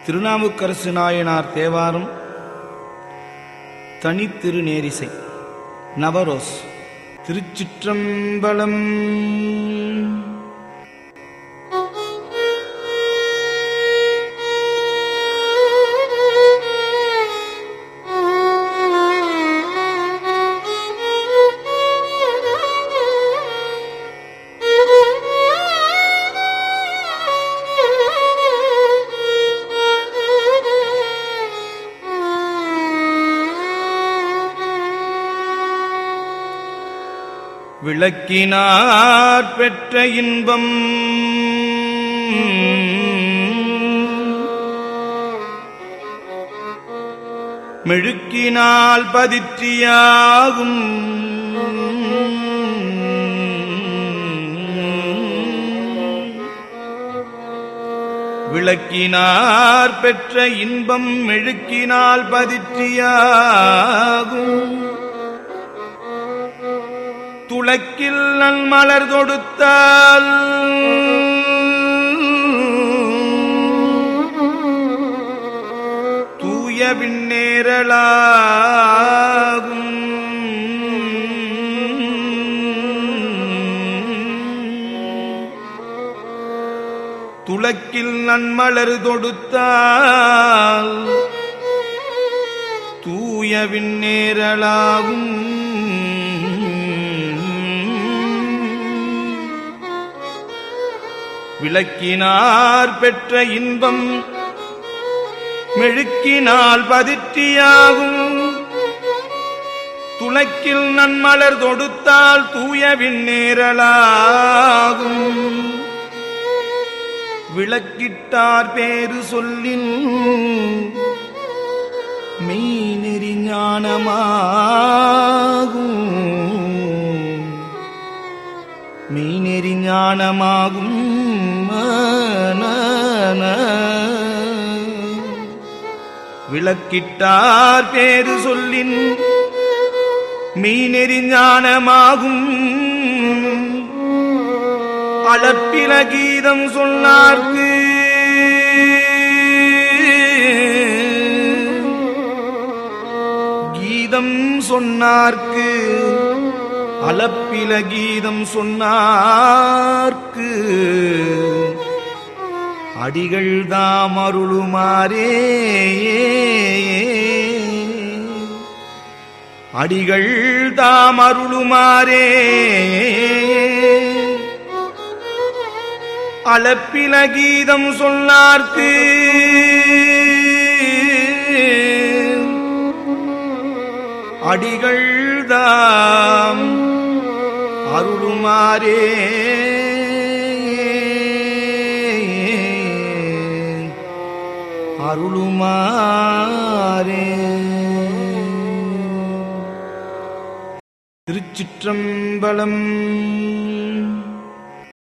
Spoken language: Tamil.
திருநாவுக்கரசு நாயனார் தேவாரம் தனித்திருநேரிசை நவரோஸ் திருச்சிற்றம்பலம் விளக்கினார் பெற்ற இன்பம் மெழுக்கினால் பதிற்றியாகும் விளக்கினார் பெற்ற இன்பம் மெழுக்கினால் பதிற்றியாகும் துளக்கில் நன்மலர் தொடுத்தால் தூய விண்ணேரலாகும் துளக்கில் நன்மலர் தொடுத்தால் தூய விண்ணேரலாகும் விளக்கினார் பெற்ற இன்பம் மெழுக்கினால் பதிற்றியாகும் துளக்கில் நன்மலர் தொடுத்தால் தூய விண்ணேரலாகும் விளக்கிட்டார் பேரு சொல்லின் மெய்நெறி ஞானமாகும் மெய்நெறி ஞானமாகும் விளக்கிட்டார் பேரு சொல்லின் மெய்நெறி ஞானமாகும் அளப்பில கீதம் சொன்னார்க்கு கீதம் சொன்னார்க்கு அளப்பில கீதம் சொன்னார்க்கு அடிகள் தாம் அருளுமாறே அடிகள் தாம் அருளுமாறே அளப்பில கீதம் சொன்னார்க்கு அடிகள் தாம் அருளுமாறே அருளுமாறே திருச்சிற்றம்பலம்